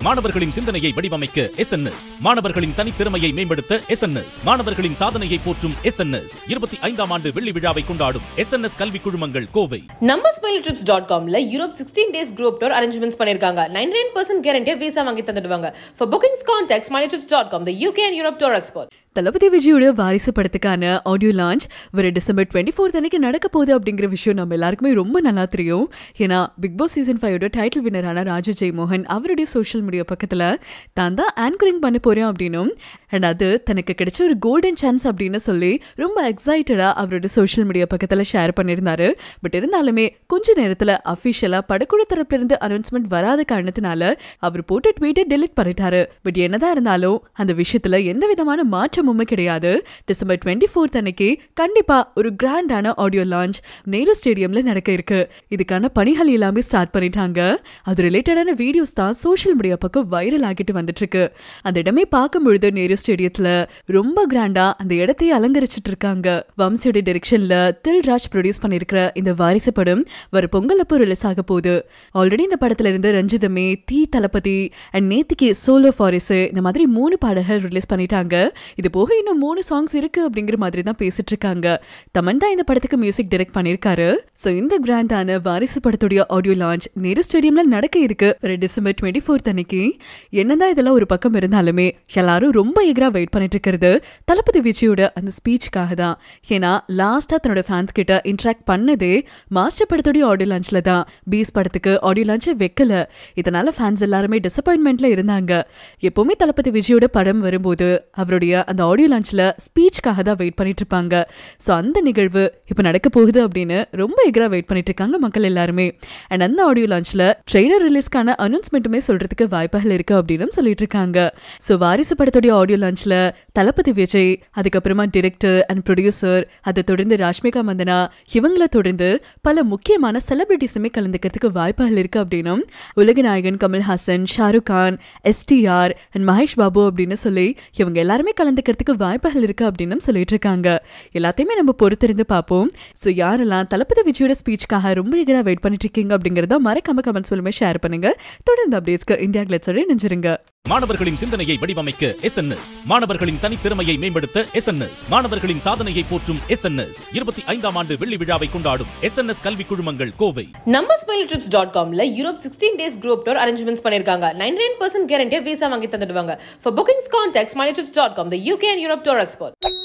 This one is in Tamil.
மாணவர்களின் சிந்தனையை வடிவமைக்க எஸ் மாணவர்களின் தனித்திறமையை மேம்படுத்த எஸ் மாணவர்களின் சாதனையை போற்றும் எஸ் இருபத்தி ஐந்தாம் ஆண்டு வெள்ளி விழாவை கொண்டாடும் எஸ் கல்வி குழுமங்கள் கோவை நம்ம ஸ்மைல் ட்ரிப்ஸ் டாட் காம்ல Europe sixteen days group tour arrangements பண்ணிருக்காங்க நைன் நைன் பர்சன்ட் கேரண்டியா விசா வாங்கி தந்துடுவாங்க for bookings contact smile trips dot com the UK and Europe tour export Thalapathy விஜயோட வாரிசு படத்துக்கான ஆடியோ லான்ச் வர டிசம்பர் டுவெண்ட்டி ஃபோர்த் அன்னைக்கு நடக்க போகுது அப்படிங்கிற விஷயம் நம்ம எல்லாருக்குமே ரொம்ப நல்லா தெரியும் ஏன்னா பிக் பாஸ் சீசன் ஃபைவோட டைட்டில் வின்னரான ராஜு ஜெய்மோகன் அவருடைய சோஷியல் மீடியா பக்கத்தில் தான் தான் ஆங்கரிங் பண்ண போறேன் அப்படின்னும் அண்ட் அது தனக்கு கிடைச்ச ஒரு கோல்டன் சான்ஸ் அப்படின்னு சொல்லி ரொம்ப எக்ஸைட்டடாக அவரோட சோஷியல் மீடியா பக்கத்தில் ஷேர் பண்ணியிருந்தாரு பட் இருந்தாலுமே கொஞ்ச நேரத்தில் அஃபிஷியலாக படக்குழு தரப்பிலிருந்து அனௌன்ஸ்மெண்ட் வராத காரணத்தினால அவர் போட்ட ட்வீட்டை டெலிட் பண்ணிட்டாரு பட் என்னதான் இருந்தாலும் அந்த விஷயத்துல எந்த விதமான மாற்றமுமே கிடையாது டிசம்பர் டுவெண்ட்டி ஃபோர்த் அன்னைக்கு கண்டிப்பா ஒரு கிராண்டான ஆடியோ லான்ச் நேரு ஸ்டேடியம்ல நடக்க இருக்கு இதுக்கான பணிகள் எல்லாமே ஸ்டார்ட் பண்ணிட்டாங்க அது ரிலேட்டடான வீடியோஸ் தான் சோஷியல் மீடியா பக்கம் வைரல் ஆகிட்டு வந்துட்டு இருக்கு அந்த இடமே பார்க்கும் பொழுது நேரு ஸ்டேடியத்துல ரொம்ப கிராண்டா அந்த இடத்தையே அலங்கரிச்சிட்டு இருக்காங்க வம்சியோட டைரக்ஷன்ல தில் ராஜ் ப்ரொடியூஸ் பண்ணிருக்கிற இந்த வாரிசு படம் வர பொங்கல் அப்போ ரிலீஸ் ஆக போகுது ஆல்ரெடி இந்த படத்துல இருந்து ரஞ்சிதமே தீ தளபதி அண்ட் நேத்திக்கு சோலோ ஃபாரிஸ் இந்த மாதிரி மூணு பாடல்கள் ரிலீஸ் பண்ணிட்டாங்க இது போக இன்னும் மூணு சாங்ஸ் இருக்கு அப்படிங்கிற மாதிரி தான் பேசிட்டு இருக்காங்க தமன் தான் இந்த படத்துக்கு மியூசிக் டைரக்ட் பண்ணிருக்காரு சோ இந்த கிராண்டான வாரிசு படத்துடைய ஆடியோ லான்ச் நேரு ஸ்டேடியம்ல நடக்க இருக்கு வர டிசம்பர் டுவெண்ட்டி ஃபோர்த் அன்னைக்கு என்னதான் இதெல்லாம் ஒரு பக்கம் இருந்தாலுமே எல்லாரும் ரொம்ப எகரா வெயிட் பண்ணிட்டு இருக்கிறது தளபதி விஜயோட அந்த ஸ்பீச்சுக்காக தான் ஏன்னா லாஸ்டா தன்னோட ஃபேன்ஸ் கிட்ட இன்ட்ராக்ட் பண்ணதே மாஸ்டர் படத்துடைய ஆடியோ லான்ச்ல தான் பீஸ் படத்துக்கு ஆடியோ லான்ச்சே வைக்கல இதனால ஃபேன்ஸ் எல்லாருமே டிசப்பாயின்மெண்ட்ல இருந்தாங்க எப்பவுமே தளபதி விஜயோட படம் வரும்போது அவருடைய அந்த ஆடியோ லான்ச்ல ஸ்பீச்சுக்காக தான் வெயிட் பண்ணிட்டு இருப்பாங்க ஸோ அந்த நிகழ்வு இப்போ நடக்க போகுது அப்படின்னு ரொம்ப எகரா வெயிட் பண்ணிட்டு இருக்காங்க மக்கள் எல்லாருமே அண்ட் அந்த ஆடியோ லான்ச்ல ட்ரெய்லர் ரிலீஸ்க்கான அனௌன்ஸ்மெண்ட்டுமே சொல்றதுக்கு வாய்ப்புகள் இருக்கு அப்படின்னு சொல்லிட்டு இருக்காங்க ஸோ வாரிசு படத்துடைய ஆடியோ லான்ச்ல தளபதி விஜய் அதுக்கப்புறமா டிரெக்டர் அண்ட் ப்ரொடியூசர் அதை தொடர்ந்து ராஷ்மிகா மந்தனா இவங்கள தொடர்ந்து பல முக்கியமான செலிபிரிட்டிஸுமே கலந்துக்கிறதுக்கு வாய்ப்புகள் இருக்கு அப்படின்னும் உலக நாயகன் கமல்ஹாசன் ஷாருக் கான் எஸ்டிஆர் அண்ட் மகேஷ் பாபு அப்படின்னு சொல்லி இவங்க எல்லாருமே கலந்துக்கிறதுக்கு வாய்ப்புகள் இருக்கு அப்படின்னு சொல்லிட்டு இருக்காங்க எல்லாத்தையுமே நம்ம பொறுத்திருந்து பார்ப்போம் ஸோ யாரெல்லாம் தளபதி விஜயோட ஸ்பீச்சுக்காக ரொம்ப எகரா வெயிட் பண்ணிட்டு இருக்கீங்க அப்படிங்கறத மறக்காம கமெண்ட்ஸ் மூலமே ஷேர் பண்ணுங்க தொடர்ந்து அப்டேட்ஸ்க்கு இந்தியா கிளட்ஸோட நினைச்சிருங்க மாணவர்களின் சிந்தனையை வடிவமைக்க எஸ் மாணவர்களின் தனித்திறமையை மேம்படுத்த எஸ் மாணவர்களின் சாதனையை போற்றும் எஸ் இருபத்தி ஐந்தாம் ஆண்டு வெள்ளி விழாவை கொண்டாடும் எஸ் கல்வி குழுமங்கள் கோவை நம்ம ஸ்மைல் ட்ரிப்ஸ் டாட் காம்ல Europe sixteen days group tour arrangements பண்ணிருக்காங்க நைன் நைன் பர்சன்ட் கேரண்டியா விசா வாங்கி தந்துடுவாங்க for bookings contact smile trips dot com the UK and Europe tour export